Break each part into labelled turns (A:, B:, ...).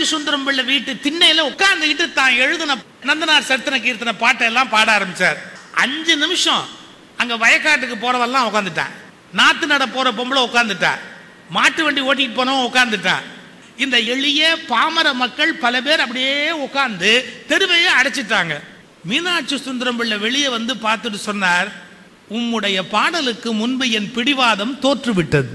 A: சுந்தரம் பிள்ளை வீட்டு திண்ணையில உட்கார்ந்துகிட்டு தான் எழுதின நந்தனார் சர்த்தன கீர்த்தன பாட்டை எல்லாம் பாட ஆரம்பிச்சார் அஞ்சு நிமிஷம் அங்க வயக்காட்டுக்கு போறவெல்லாம் உட்காந்துட்டான் நாத்து நட போற பொம்பளை உட்காந்துட்டா மாட்டு வண்டி ஓட்டிட்டு போனவன் உட்காந்துட்டான் இந்த எளிய பாமர மக்கள் பல பேர் அப்படியே உட்கார்ந்து தெருவையே அடைச்சிட்டாங்க மீனாட்சி சுந்தரம் பிள்ளை வெளியே வந்து பார்த்துட்டு சொன்னார் உம்முடைய பாடலுக்கு முன்பு என் பிடிவாதம் தோற்றுவிட்டது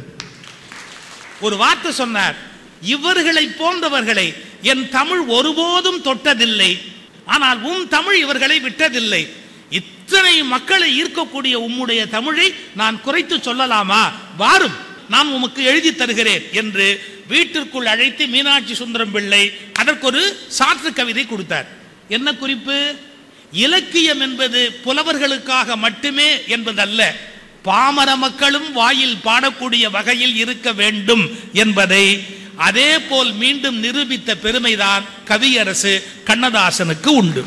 A: ஒரு வார்த்தை சொன்னார் இவர்களை போன்றவர்களை என் தமிழ் ஒருபோதும் தொட்டதில்லை ஆனால் உம் தமிழ் இவர்களை விட்டதில்லை இத்தனை மக்களை ஈர்க்கக்கூடிய உம்முடைய தமிழை நான் குறைத்து சொல்லலாமா வாரும் நான் உமக்கு எழுதி தருகிறேன் என்று வீட்டிற்குள் அழைத்து மீனாட்சி சுந்தரம் பிள்ளை அதற்கு ஒரு சாற்று கவிதை கொடுத்தார் என்ன குறிப்பு இலக்கியம் என்பது புலவர்களுக்காக மட்டுமே என்பதல்ல பாமர மக்களும் வாயில் பாடக்கூடிய வகையில் இருக்க வேண்டும் என்பதை அதே போல் மீண்டும் நிரூபித்த பெருமைதான் கவியரசு கண்ணதாசனுக்கு உண்டு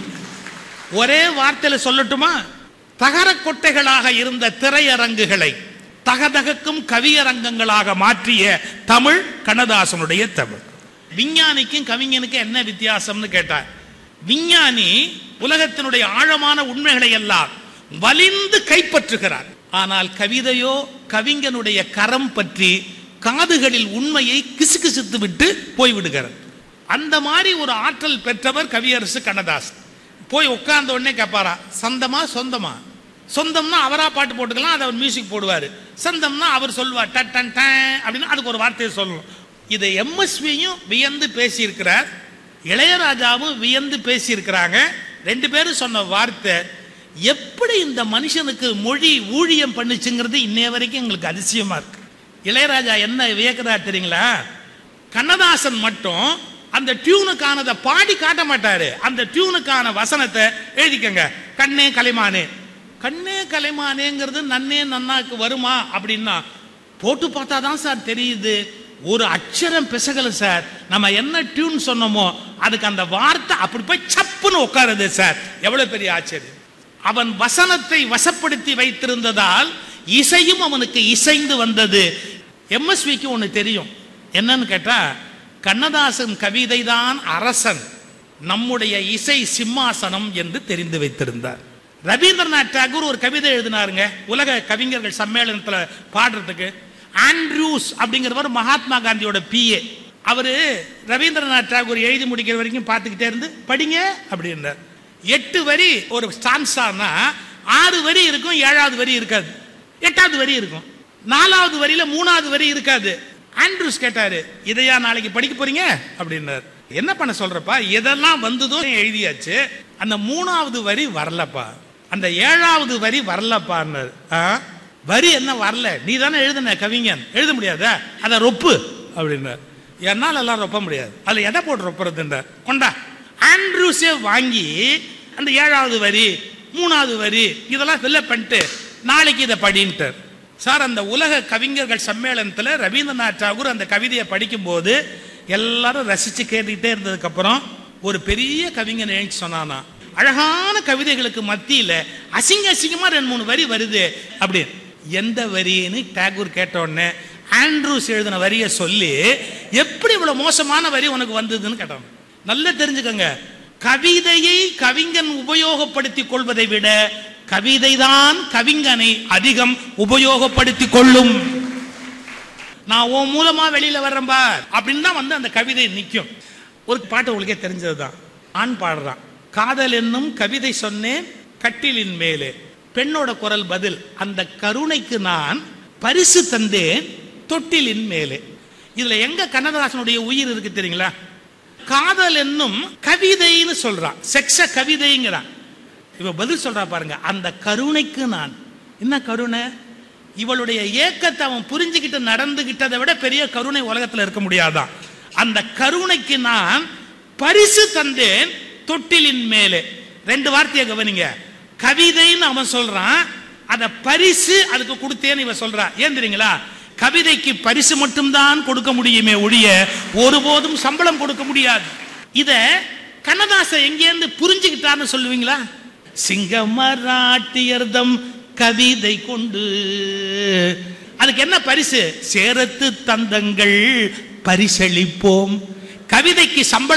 A: ஒரே வார்த்தையில சொல்லட்டுமா தகர கொட்டைகளாக இருந்த திரையரங்குகளை தகதகக்கும் கவியரங்கங்களாக மாற்றிய தமிழ் கண்ணதாசனுடைய தமிழ் விஞ்ஞானிக்கும் கவிஞனுக்கும் என்ன வித்தியாசம்னு கேட்டார் விஞ்ஞானி உலகத்தினுடைய ஆழமான உண்மைகளை எல்லாம் வலிந்து கைப்பற்றுகிறார் ஆனால் கவிதையோ கவிஞனுடைய கரம் பற்றி காதுகளில் உண்மையை கிசுகிசுத்து விட்டு போய்விடுகிறது அந்த மாதிரி ஒரு ஆற்றல் பெற்றவர் கவியரசு கண்ணதாசன் போய் உட்கார்ந்த உடனே கேட்பாரா சந்தமா சொந்தமா சொந்தம்னா அவரா பாட்டு போட்டுக்கலாம் அதை அவர் மியூசிக் போடுவார் சொந்தம்னா அவர் சொல்லுவார் டன் டன் டன் அப்படின்னு அதுக்கு ஒரு வார்த்தையை சொல்லணும் இதை எம்எஸ்வியும் வியந்து பேசியிருக்கிறார் இளையராஜாவும் வியந்து பேசியிருக்கிறாங்க ரெண்டு பேரும் சொன்ன வார்த்தை எப்படி இந்த மனுஷனுக்கு மொழி ஊழியம் பண்ணுச்சுங்கிறது இன்னைய வரைக்கும் எங்களுக்கு அதிசயமா இருக்கு இளையராஜா என்ன வியக்கிறார் தெரியுங்களா கண்ணதாசன் மட்டும் அந்த டியூனுக்கானதை பாடி காட்ட மாட்டாரு அந்த டியூனுக்கான வசனத்தை எழுதிக்கங்க கண்ணே கலைமானே கண்ணே கலைமானேங்கிறது நன்னே நன்னாக்கு வருமா அப்படின்னா போட்டு பார்த்தா தான் சார் தெரியுது ஒரு அக்ஷரம் பிசகல சார் நம்ம என்ன டியூன் சொன்னோமோ அதுக்கு அந்த வார்த்தை அப்படி போய் சப்புன்னு உட்காருது சார் எவ்வளவு பெரிய ஆச்சரியம் அவன் வசனத்தை வசப்படுத்தி வைத்திருந்ததால் இசையும் அவனுக்கு இசைந்து வந்தது எம்எஸ்விக்கு ஒன்று தெரியும் என்னன்னு கேட்டா கண்ணதாசன் கவிதை தான் அரசன் நம்முடைய இசை சிம்மாசனம் என்று தெரிந்து வைத்திருந்தார் ரவீந்திரநாத் டாகூர் ஒரு கவிதை எழுதினாருங்க உலக கவிஞர்கள் சம்மேளனத்துல பாடுறதுக்கு ஆண்ட்ரூஸ் அப்படிங்கிறவர் மகாத்மா காந்தியோட பிஏ அவரு ரவீந்திரநாத் டாகூர் எழுதி முடிக்கிற வரைக்கும் பார்த்துக்கிட்டே இருந்து படிங்க அப்படின்றார் எட்டு வரி ஒரு ஸ்டான்ஸானா ஆறு வரி இருக்கும் ஏழாவது வரி இருக்காது எட்டாவது வரி இருக்கும் நாலாவது வரியில மூணாவது வரி இருக்காது ஆண்ட்ரூஸ் கேட்டாரு இதையா நாளைக்கு படிக்க போறீங்க அப்படின்னாரு என்ன பண்ண சொல்றப்பா எதெல்லாம் வந்ததோ எழுதியாச்சு அந்த மூணாவது வரி வரலப்பா அந்த ஏழாவது வரி வரலப்பான்னாரு ஆ? வரி என்ன வரல நீ தானே எழுதின கவிஞன் எழுத முடியாதா அதை ரொப்பு அப்படின்னார் என்னால் எல்லாம் ரொப்ப முடியாது அதில் எதை போட்டு ரொப்புறதுன்றார் கொண்டா ஆண்ட்ரூஸே வாங்கி அந்த ஏழாவது வரி மூணாவது வரி இதெல்லாம் ஃபில்லப் பண்ணிட்டு நாளைக்கு இதை படின்ட்டார் சார் அந்த உலக கவிஞர்கள் சம்மேளனத்தில் ரவீந்திரநாத் தாகூர் அந்த கவிதையை படிக்கும்போது எல்லாரும் ரசிச்சு கேட்டுக்கிட்டே இருந்ததுக்கு அப்புறம் ஒரு பெரிய கவிஞன் எழுச்சி சொன்னானா அழகான கவிதைகளுக்கு மத்தியில அசிங்க அசிங்கமா ரெண்டு மூணு வரி வருது அப்படி எந்த வரின்னு டாகூர் கேட்ட உடனே ஆண்ட்ரூஸ் எழுதின வரியை சொல்லி எப்படி இவ்வளவு மோசமான வரி உனக்கு வந்ததுன்னு கேட்டான் நல்லா தெரிஞ்சுக்கங்க கவிதையை கவிஞன் உபயோகப்படுத்திக் கொள்வதை விட கவிதைதான் கவிஞனை அதிகம் உபயோகப்படுத்திக் கொள்ளும் நான் உன் மூலமா வெளியில வர்றேன் பார் அப்படின்னு தான் வந்து அந்த கவிதை நிற்கும் ஒரு பாட்டு உங்களுக்கே தெரிஞ்சதுதான் ஆண் பாடுறான் காதல் என்னும் கவிதை சொன்னேன் கட்டிலின் மேலே பெண்ணோட குரல் பதில் அந்த கருணைக்கு நான் பரிசு தந்தேன் தொட்டிலின் மேலே இதுல எங்க கண்ணதாசனுடைய உயிர் இருக்கு தெரியுங்களா காதல் என்னும் கவிதைன்னு சொல்றான் செக்ஸ கவிதைங்கிறான் இவ பதில் சொல்றா பாருங்க அந்த கருணைக்கு நான் என்ன கருணை இவளுடைய ஏக்கத்தை அவன் புரிஞ்சுக்கிட்டு நடந்துகிட்டதை விட பெரிய கருணை உலகத்துல இருக்க முடியாதான் அந்த கருணைக்கு நான் பரிசு தந்தேன் தொட்டிலின் மேலே ரெண்டு வார்த்தையை கவனிங்க கவிதைன்னு அவன் சொல்றான் அத பரிசு அதுக்கு கொடுத்தேன்னு இவன் சொல்றா ஏன் தெரியுங்களா கவிதைக்கு பரிசு மட்டும்தான் கொடுக்க முடியுமே ஒழிய ஒருபோதும் சம்பளம் கொடுக்க முடியாது இத கண்ணதாசன் எங்கேருந்து புரிஞ்சுக்கிட்டான்னு சொல்லுவீங்களா சிங்கமராட்டியர்தம் கவிதை கொண்டு அதுக்கு என்ன பரிசு சேரத்து தந்தங்கள் பரிசளிப்போம் கவிதைக்கு சம்பளம்